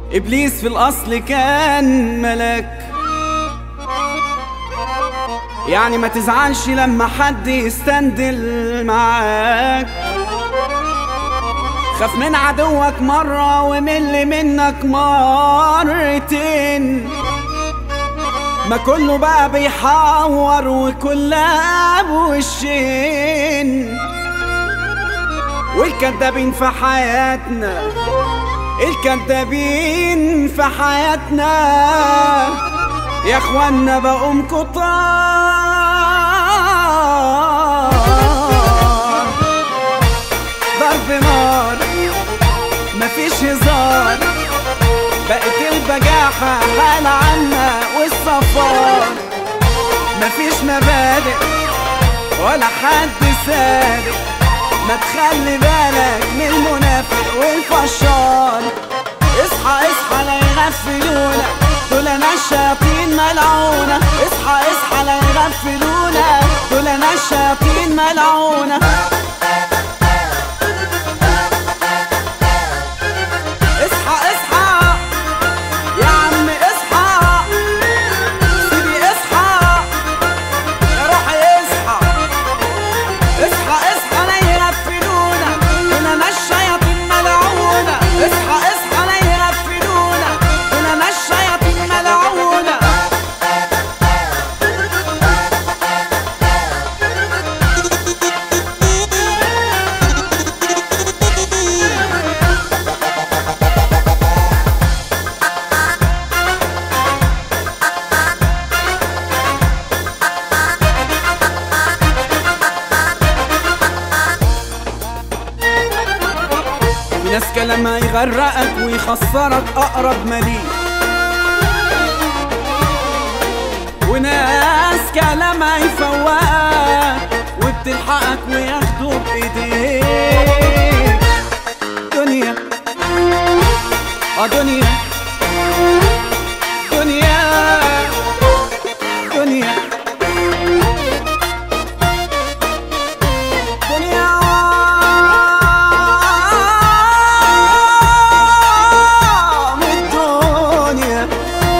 إبليس في الأصل كان ملك يعني ما تزعلش لما حد يستندل معاك خاف من عدوك مرة ومل منك مرتين ما كله بقى بيحور وكلها بوشين والكدابين في حياتنا الكدابين في حياتنا يا اخوانا بقوم كتار ضرب نار مفيش هزار بقت البجاحة حال عنا والصفار مفيش مبادئ ولا حد صادق ما تخلي بالك من المنافق والفشار اصحى اصحى لا يغفلونا دول ناس الشياطين ملعونة اصحى اصحى لا يغفلونا دول ناس الشياطين ملعونة اصحى اصحى يا عم اصحى سيدي اصحى يا روحي اصحى اصحى اصحى لا يغفلونا هنا ناس شياطين ملعونة اصحى اصحى لا يغفلونا هنا ناس شياطين ملعونة في ناس كلامها يغرقك ويخسرك اقرب مليك وناس كلامها يفوقك وبتلحقك وياخدوا بايديك دنيا اه دنيا دنيا دنيا دنيا الدنيا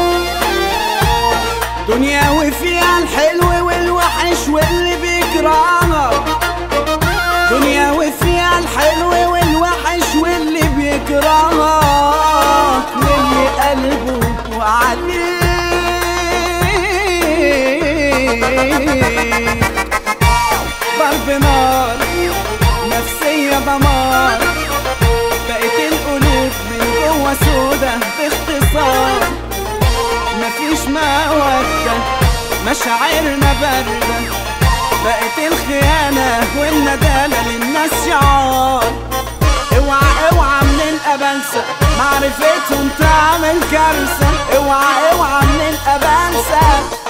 دنيا وفيها الحلو والوحش واللي بيكرهك دنيا وفيها الحلو والوحش واللي بيكرهك واللي قلبه عليك ضرب نار نفسية دمار بقت القلوب من جوه سودا باختصار مفيش مودة مشاعرنا باردة بقت الخيانة والندالة للناس شعار اوعى اوعى من الابنسة معرفتهم تعمل كارثة اوعى اوعى من الابنسة